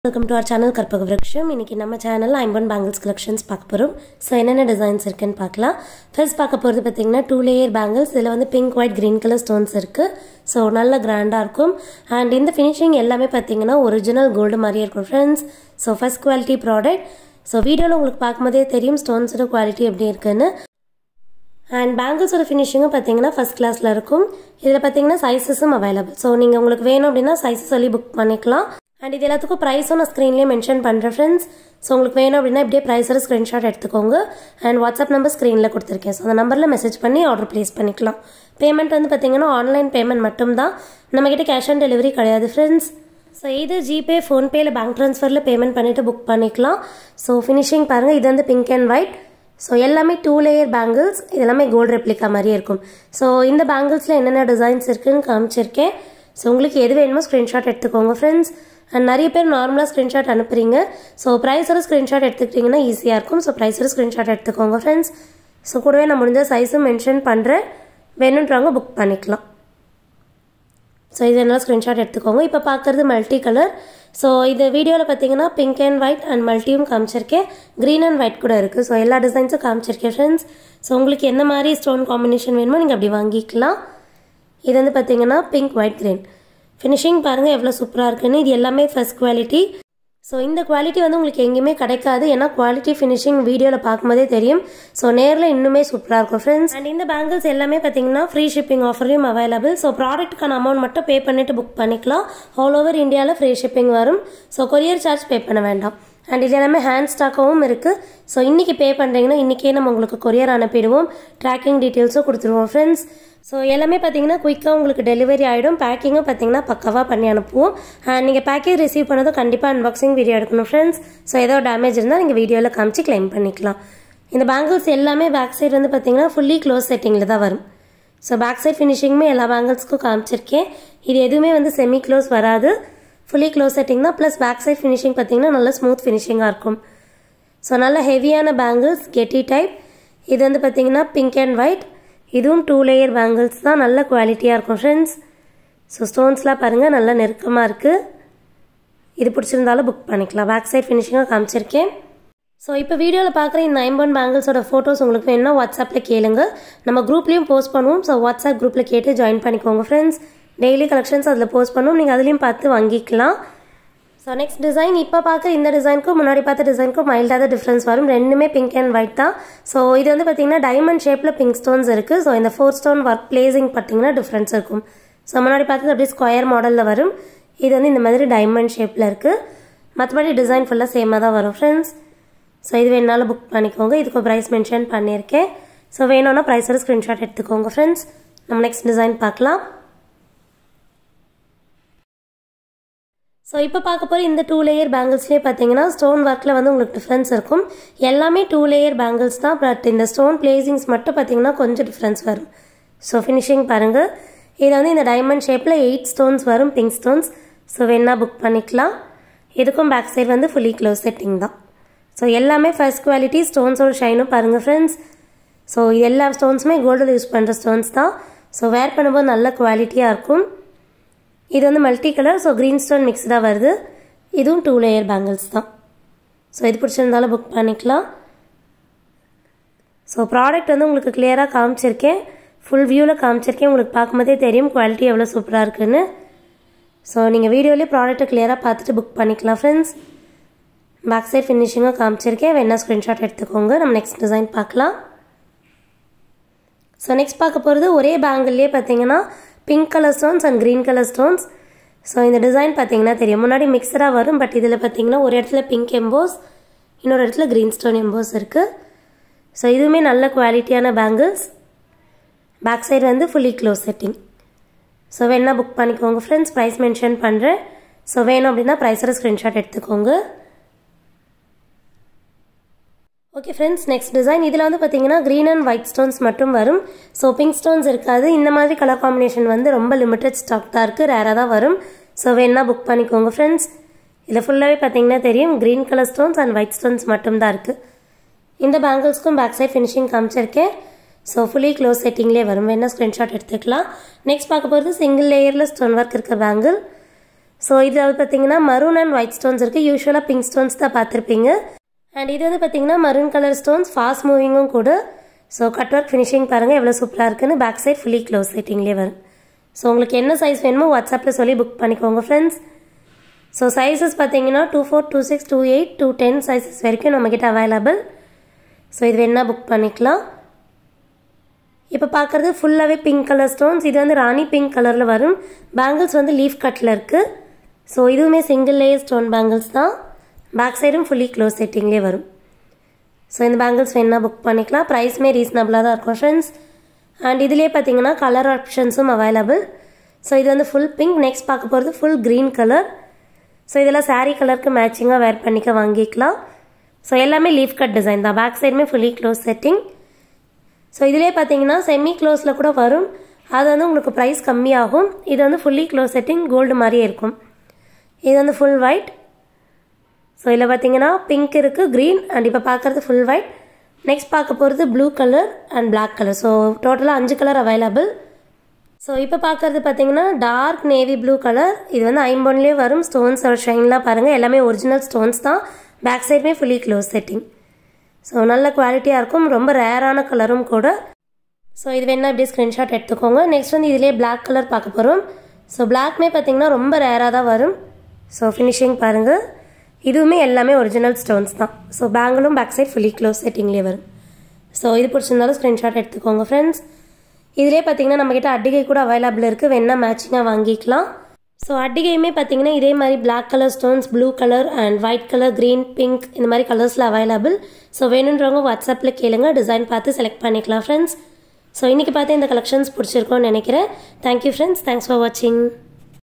welcome to our channel Karpaga Virutcham இன்னைக்கு நம்ம சேனலில் ஐம்பன் பேங்கிள்ஸ் கலெக்ஷன்ஸ் பார்க்க போகிறோம் ஸோ என்னென்ன டிசைன்ஸ் இருக்குன்னு பார்க்கலாம் ஃபர்ஸ்ட் பார்க்க போகிறது பார்த்தீங்கன்னா டூ லேயர் பேங்கிள்ஸ் இதில் வந்து pink white green colour stones இருக்குது ஸோ நல்ல கிராண்டாக இருக்கும் அண்ட் இந்த ஃபினிஷிங் எல்லாமே பார்த்தீங்கன்னா ஒரிஜினல் கோல்டு மாதிரியே இருக்கும் friends so first quality product so வீடியோவில் உங்களுக்கு பார்க்கும்போதே தெரியும் ஸ்டோன்ஸோட குவாலிட்டி எப்படி இருக்குன்னு அண்ட் பேங்கிள்ஸோட ஃபினிஷிங்கும் பார்த்தீங்கன்னா ஃபஸ்ட் கிளாஸில் இருக்கும் இதில் பார்த்தீங்கன்னா சைஸஸும் அவைலபிள் ஸோ நீங்கள் உங்களுக்கு வேணும் அப்படின்னா சைஸஸ் சொல்லி புக் பண்ணிக்கலாம் அண்ட் இது எல்லாத்துக்கும் ப்ரைஸும் நான் ஸ்க்ரீன்லேயே மென்ஷன் பண்ணுறேன் ஃப்ரெண்ட்ஸ் ஸோ உங்களுக்கு வேணும் அப்படின்னா இப்படியே ப்ரைஸோட ஸ்க்ரீன்ஷாட் எடுத்துக்கோங்க அண்ட் வாட்ஸ்அப் நம்பர் ஸ்க்ரீனில் கொடுத்துருக்கேன் ஸோ அந்த நம்பரில் மெசேஜ் பண்ணி ஆர்டர் ப்ளேஸ் பண்ணிக்கலாம் பேமெண்ட் வந்து பார்த்தீங்கன்னா ஆன்லைன் பேமெண்ட் மட்டும்தான் நம்மக்கிட்ட கேஷ் ஆன் டெலிவரி கிடையாது ஃப்ரெண்ட்ஸ் ஸோ இது ஜிபே ஃபோன்பே இல்லை பேங்க் ட்ரான்ஸ்ஃபரில் பேமெண்ட் பண்ணிவிட்டு புக் பண்ணிக்கலாம் ஸோ ஃபினிஷிங் பாருங்கள் இது வந்து பிங்க் அண்ட் ஒயிட் ஸோ எல்லாமே டூ லேயர் பேங்கிள்ஸ் இது எல்லாமே கோல்டு ரெப்ளிகா மாதிரியே இருக்கும் ஸோ இந்த பேங்கிள்ஸில் என்னென்ன டிசைன்ஸ் இருக்குன்னு காமிச்சிருக்கேன் ஸோ உங்களுக்கு எது வேணுமோ ஸ்க்ரீன்ஷாட் எடுத்துக்கோங்க ஃப்ரெண்ட்ஸ் அண்ட் நிறைய பேர் நார்மலாக ஸ்க்ரீன்ஷாட் அனுப்புறீங்க ஸோ ப்ரைஸோட ஸ்க்ரீன்ஷாட் எடுத்துக்கிட்டிங்கன்னா ஈஸியாக இருக்கும் ஸோ ப்ரைஸோட ஸ்க்ரீன்ஷாட் எடுத்துக்கோங்க ஃப்ரெண்ட்ஸ் ஸோ கூடவே நான் முடிஞ்ச சைஸும் மென்ஷன் பண்ணுறேன் வேணுன்றவங்க புக் பண்ணிக்கலாம் ஸோ இது என்ன ஸ்க்ரீன்ஷாட் எடுத்துக்கோங்க இப்போ பார்க்குறது மல்டி கலர் ஸோ இது வீடியோவில் பார்த்தீங்கன்னா பிங்க் அண்ட் ஒயிட் அண்ட் மல்டியும் காமிச்சிருக்கேன் க்ரீன் அண்ட் ஒயிட் கூட இருக்குது ஸோ எல்லா டிசைன்ஸும் காமிச்சிருக்கேன் ஃப்ரெண்ட்ஸ் ஸோ உங்களுக்கு எந்த மாதிரி ஸ்டோன் காம்பினேஷன் வேணுமோ நீங்கள் அப்படி வாங்கிக்கலாம் இது வந்து பார்த்தீங்கன்னா பிங்க் ஒயிட் க்ரீன் ஃபினிஷிங் பாருங்கள் எவ்வளோ சூப்பராக இருக்குன்னு இது எல்லாமே ஃபஸ்ட் குவாலிட்டி ஸோ இந்த குவாலிட்டி வந்து உங்களுக்கு எங்கேயுமே கிடைக்காது ஏன்னா குவாலிட்டி ஃபினிஷிங் வீடியோவில் பார்க்கும்போதே தெரியும் ஸோ நேரில் இன்னுமே சூப்பராக இருக்கும் ஃப்ரெண்ட்ஸ் அண்ட் இந்த பேங்கிள்ஸ் எல்லாமே பார்த்தீங்கன்னா ஃப்ரீ ஷிப்பிங் ஆஃபர்லையும் அவைலபிள் ஸோ ப்ராடக்ட்டுக்கான அமௌண்ட் மட்டும் பே பண்ணிட்டு புக் பண்ணிக்கலாம் ஆல் ஓவர் இந்தியாவில் ஃப்ரீ ஷிப்பிங் வரும் ஸோ கொரியர் சார்ஜ் பே பண்ண வேண்டாம் அண்ட் இது எல்லாமே ஹேண்ட் ஸ்டாக்காகவும் இருக்குது ஸோ இன்றைக்கி பே பண்ணுறீங்கன்னா இன்றைக்கே நம்ம உங்களுக்கு கொரியர் அனுப்பிடுவோம் ட்ராக்கிங் டீட்டெயில்ஸும் கொடுத்துருவோம் ஃப்ரெண்ட்ஸ் ஸோ எல்லாமே பார்த்தீங்கன்னா குயிக்காக உங்களுக்கு டெலிவரி ஆகிடும் பேக்கிங்கும் பார்த்தீங்கன்னா பக்காவாக பண்ணி அனுப்புவோம் அண்ட் நீங்கள் பேக்கேஜ் ரிசீவ் பண்ணதும் கண்டிப்பாக அன்பாக்சிங் வீடியோ எடுக்கணும் ஃப்ரெண்ட்ஸ் ஸோ ஏதோ டேமேஜ் இருந்தால் நீங்கள் வீடியோவில் காமிச்சு கிளைம் பண்ணிக்கலாம் இந்த பேங்கிள்ஸ் எல்லாமே பேக் சைடு வந்து பார்த்தீங்கன்னா ஃபுல்லி க்ளோஸ் செட்டிங்கில் தான் வரும் ஸோ பேக் சைட் ஃபினிஷிங்குமே எல்லா பேங்கிள்ஸ்க்கும் காமிச்சிருக்கேன் இது எதுவுமே வந்து செமி க்ளோஸ் வராது ஃபுல்லி க்ளோஸ் செட்டிங் தான் ப்ளஸ் பேக் சைட் ஃபினிஷிங் பார்த்தீங்கன்னா நல்ல ஸ்மூத் ஃபினிஷிங்காக இருக்கும் ஸோ நல்ல ஹெவியான பேங்கிள்ஸ் கெட்டி டைப் இது வந்து பார்த்தீங்கன்னா பிங்க் அண்ட் ஒயிட் இதுவும் டூ லேயர் பேங்கிள்ஸ் தான் நல்ல குவாலிட்டியாக இருக்கும் ஃப்ரெண்ட்ஸ் ஸோ ஸ்டோன்ஸ்லாம் பாருங்கள் நல்லா நெருக்கமாக இருக்குது இது பிடிச்சிருந்தாலும் புக் பண்ணிக்கலாம் பேக் சைட் ஃபினிஷிங்காக காமிச்சிருக்கேன் ஸோ இப்போ வீடியோவில் பார்க்குற இந்த ஐம்பன் பேங்கிள்ஸோட ஃபோட்டோஸ் உங்களுக்கு வேணும்னா வாட்ஸ்அப்பில் கேளுங்க நம்ம குரூப்லேயும் போஸ்ட் பண்ணுவோம் ஸோ வாட்ஸ்அப் குரூப்பில் கேட்டு ஜாயின் பண்ணிக்கோங்க ஃப்ரெண்ட்ஸ் டெய்லி கலெக்ஷன்ஸ் அதில் போஸ்ட் பண்ணுவோம் நீங்கள் அதுலேயும் பார்த்து வாங்கிக்கலாம் ஸோ நெக்ஸ்ட் டிசைன் இப்போ பார்க்க இந்த டிசைனுக்கும் முன்னாடி பார்த்த டிசைனுக்கும் மைல்டாக தான் டிஃப்ரென்ஸ் வரும் ரெண்டுமே பிங்க் அண்ட் ஒயிட் தான் ஸோ இது வந்து பார்த்தீங்கன்னா டைமண்ட் ஷேப்பில் பிங்க் ஸ்டோன்ஸ் இருக்குது ஸோ இந்த ஃபோர் ஸ்டோன் ஒர்க் பிளேசிங் பார்த்தீங்கன்னா டிஃப்ரென்ஸ் இருக்கும் ஸோ முன்னாடி பார்த்தது அப்படியே ஸ்கொயர் மாடலில் வரும் இது வந்து இந்த மாதிரி டைமண்ட் ஷேப்பில் இருக்குது மற்றபடி டிசைன் ஃபுல்லாக சேமாக தான் வரும் ஃப்ரெண்ட்ஸ் ஸோ இது வேணாலும் புக் பண்ணிக்கோங்க இதுக்கு ப்ரைஸ் மென்ஷன் பண்ணியிருக்கேன் ஸோ வேணும்னா ப்ரைஸோட ஸ்க்ரீன்ஷாட் எடுத்துக்கோங்க ஃப்ரெண்ட்ஸ் நம்ம நெக்ஸ்ட் டிசைன் பார்க்கலாம் ஸோ இப்போ பார்க்க போகிற இந்த டூ லேயர் பேங்கிள்ஸ்லேயே பார்த்தீங்கன்னா ஸ்டோன் ஒர்க்கில் வந்து உங்களுக்கு டிஃப்ரென்ஸ் இருக்கும் எல்லாமே டூ லேயர் பேங்கிள்ஸ் தான் பட் இந்த ஸ்டோன் பிளேசிங்ஸ் மட்டும் பார்த்தீங்கன்னா கொஞ்சம் டிஃப்ரென்ஸ் வரும் ஸோ ஃபினிஷிங் பாருங்கள் இது வந்து இந்த டைமண்ட் ஷேப்பில் எயிட் ஸ்டோன்ஸ் வரும் பிங்க் ஸ்டோன்ஸ் ஸோ வேணா புக் பண்ணிக்கலாம் இதுக்கும் பேக் சைடு வந்து ஃபுல்லி க்ளோஸ் செட்டிங் தான் ஸோ எல்லாமே ஃபர்ஸ்ட் குவாலிட்டி ஸ்டோன்ஸோட ஷைனும் பாருங்கள் ஃப்ரெண்ட்ஸ் ஸோ இது எல்லா ஸ்டோன்ஸுமே கோல்டில் யூஸ் பண்ணுற ஸ்டோன்ஸ் தான் ஸோ வேர் பண்ணும்போது நல்ல குவாலிட்டியாக இருக்கும் இது வந்து multi colour so green stone மிக்ஸ்டாக வருது இதுவும் டூ லேயர் பேங்கிள்ஸ் தான் ஸோ இது பிடிச்சிருந்தாலும் புக் பண்ணிக்கலாம் ஸோ ப்ராடக்ட் வந்து உங்களுக்கு கிளியராக காமிச்சிருக்கேன் ஃபுல் வியூவில் காமிச்சிருக்கேன் உங்களுக்கு பார்க்கும்போதே தெரியும் குவாலிட்டி எவ்வளோ சூப்பராக இருக்குன்னு ஸோ நீங்கள் வீடியோலேயே ப்ராடக்ட்டை கிளியராக பார்த்துட்டு புக் பண்ணிக்கலாம் ஃப்ரெண்ட்ஸ் பேக் சைட் ஃபினிஷிங்காக காமிச்சிருக்கேன் வேணா ஸ்க்ரீன்ஷாட் எடுத்துக்கோங்க நம்ம நெக்ஸ்ட் டிசைன் பார்க்கலாம் ஸோ நெக்ஸ்ட் பார்க்க போகிறது ஒரே பேங்கிள்லேயே பார்த்தீங்கன்னா pink colour stones and green colour stones so இந்த டிசைன் பார்த்தீங்கன்னா தெரியும் முன்னாடி மிக்சராக வரும் பட் இதில் பார்த்தீங்கன்னா ஒரு இடத்துல பிங்க் எம்போஸ் இன்னொரு இடத்துல க்ரீன் ஸ்டோன் எம்போஸ் இருக்குது ஸோ இதுவுமே நல்ல குவாலிட்டியான பேங்கிள்ஸ் பேக் சைடு வந்து ஃபுல்லி க்ளோஸ் செட்டிங் ஸோ வேணா புக் பண்ணிக்கோங்க ஃப்ரெண்ட்ஸ் ப்ரைஸ் மென்ஷன் பண்ணுறேன் ஸோ வேணும் அப்படின்னா ப்ரைஸோட ஸ்க்ரீன்ஷாட் எடுத்துக்கோங்க ஓகே ஃப்ரெண்ட்ஸ் நெக்ஸ்ட் டிசைன் இதில் வந்து பார்த்தீங்கன்னா க்ரீன் அண்ட் ஒயிட் ஸ்டோன்ஸ் மட்டும் வரும் ஸோ பிங்க் ஸ்டோன்ஸ் இருக்காது இந்த மாதிரி கலர் காம்பினேஷன் வந்து ரொம்ப லிமிட்டட் ஸ்டாக் தான் இருக்குது ரேராக தான் வரும் ஸோ வேணா புக் பண்ணிக்கோங்க ஃப்ரெண்ட்ஸ் இதில் ஃபுல்லாகவே பார்த்தீங்கன்னா தெரியும் green colour stones and white stones மட்டும் தான் இருக்குது இந்த பேங்கிள்ஸ்க்கும் பேக் சைட் ஃபினிஷிங் காமிச்சிருக்கேன் ஸோ ஃபுல்லி க்ளோஸ் செட்டிங்லேயே வரும் வேணா ஸ்க்ரீன்ஷாட் எடுத்துக்கலாம் நெக்ஸ்ட் பார்க்க போகிறது சிங்கிள் லேயரில் ஸ்டோன் ஒர்க் இருக்க பேங்கிள் ஸோ இதில் பார்த்தீங்கன்னா மரூன் அண்ட் ஒயிட் ஸ்டோன்ஸ் இருக்குது யூஸ்வலாக பிங்க் ஸ்டோன்ஸ் தான் பார்த்துருப்பீங்க அண்ட் இது வந்து பார்த்தீங்கன்னா மரூன் கலர் ஸ்டோன்ஸ் ஃபாஸ்ட் மூவிங்கும் கூட ஸோ கட் ஒர்க் ஃபினிஷிங் பாருங்கள் எவ்வளோ சூப்பராக இருக்குன்னு பேக் சைட் ஃபுல்லி க்ளோஸ் செட்டிங்லேயே வரும் ஸோ உங்களுக்கு என்ன சைஸ் வேணுமோ வாட்ஸ்அப்பில் சொல்லி புக் பண்ணிக்கோங்க ஃப்ரெண்ட்ஸ் ஸோ சைஸஸ் பார்த்தீங்கன்னா two four two six two eight two ten sizes வரைக்கும் நம்மக்கிட்ட அவைலபிள் ஸோ இது வேணால் புக் பண்ணிக்கலாம் இப்போ பார்க்குறது ஃபுல்லாகவே பிங்க் கலர் ஸ்டோன்ஸ் இது வந்து ராணி பிங்க் கலரில் வரும் பேங்கிள்ஸ் வந்து லீஃப் கட்டில் இருக்குது ஸோ இதுவுமே சிங்கிள் லேயர் ஸ்டோன் பேங்கிள்ஸ் தான் பேக் சைடும் ஃபுல்லி க்ளோஸ் செட்டிங்லேயே வரும் ஸோ இந்த பேங்கிள்ஸ் வேணா புக் பண்ணிக்கலாம் ப்ரைஸுமே ரீசனபிளாக தான் இருக்கும் ஃப்ரெண்ட்ஸ் அண்ட் இதுலேயே பார்த்தீங்கன்னா கலர் ஆப்ஷன்ஸும் அவைலபிள் ஸோ இது வந்து ஃபுல் பிங்க் நெக்ஸ்ட் பார்க்க போகிறது ஃபுல் க்ரீன் கலர் ஸோ இதெல்லாம் சாரீ கலருக்கு மேட்சிங்காக வேர் பண்ணிக்க வாங்கிக்கலாம் ஸோ எல்லாமே லீஃப் கட் டிசைன் தான் பேக் சைடுமே ஃபுல்லி க்ளோஸ் செட்டிங் ஸோ இதிலே பார்த்தீங்கன்னா செமி க்ளோஸில் கூட வரும் அது வந்து உங்களுக்கு ப்ரைஸ் கம்மியாகும் இது வந்து ஃபுல்லி க்ளோஸ் செட்டிங் கோல்டு மாதிரியே இருக்கும் இது வந்து ஃபுல் ஒயிட் ஸோ இதில் பார்த்தீங்கன்னா பிங்க் இருக்குது க்ரீன் அண்ட் இப்போ பார்க்குறது ஃபுல் ஒயிட் நெக்ஸ்ட் பார்க்க போகிறது blue colour and black colour so டோட்டலாக அஞ்சு கலர் அவைலபிள் ஸோ இப்போ பார்க்குறது பார்த்தீங்கன்னா டார்க் நேவி ப்ளூ கலர் இது வந்து ஐம்பொன்லேயே வரும் ஸ்டோன்ஸ் ஒரு ஷைன்லாம் பாருங்கள் எல்லாமே ஒரிஜினல் ஸ்டோன்ஸ் தான் பேக் சைடுமே ஃபுல்லி க்ளோஸ் செட்டிங் ஸோ நல்ல குவாலிட்டியாக இருக்கும் ரொம்ப ரேரான கலரும் கூட ஸோ இது வேணால் இப்படியே ஸ்க்ரீன்ஷாட் எடுத்துக்கோங்க நெக்ஸ்ட் வந்து இதிலே பிளாக் கலர் பார்க்க போகிறோம் ஸோ பிளாக்மே பார்த்தீங்கன்னா ரொம்ப ரேராக தான் வரும் ஸோ ஃபினிஷிங் பாருங்கள் இதுவுமே எல்லாமே ஒரிஜினல் ஸ்டோன்ஸ் தான் ஸோ பேங்கிளும் பேக் சைட் ஃபுல்லி க்ளோஸ் செட்டிங்லேயே வரும் ஸோ இது பிடிச்சிருந்தாலும் ஸ்க்ரீன்ஷாட் எடுத்துக்கோங்க ஃப்ரெண்ட்ஸ் இதிலே பார்த்தீங்கன்னா நம்மக்கிட்ட அட்டிகை கூட அவைலபிள் இருக்குது வேணா மேட்சிங்காக வாங்கிக்கலாம் ஸோ அட்டிகையுமே பார்த்தீங்கன்னா இதே மாதிரி black colour stones blue colour and white colour green pink இந்த மாதிரி கலர்ஸில் அவைலபிள் ஸோ வேணுன்றவங்க வாட்ஸ்அப்பில் கேளுங்க டிசைன் பார்த்து செலக்ட் பண்ணிக்கலாம் ஃப்ரெண்ட்ஸ் ஸோ இன்றைக்கி பார்த்து இந்த கலெக்ஷன்ஸ் பிடிச்சிருக்கோன்னு நினைக்கிறேன் தேங்க்யூ ஃப்ரெண்ட்ஸ் தேங்க்ஸ் ஃபார் வாட்சிங்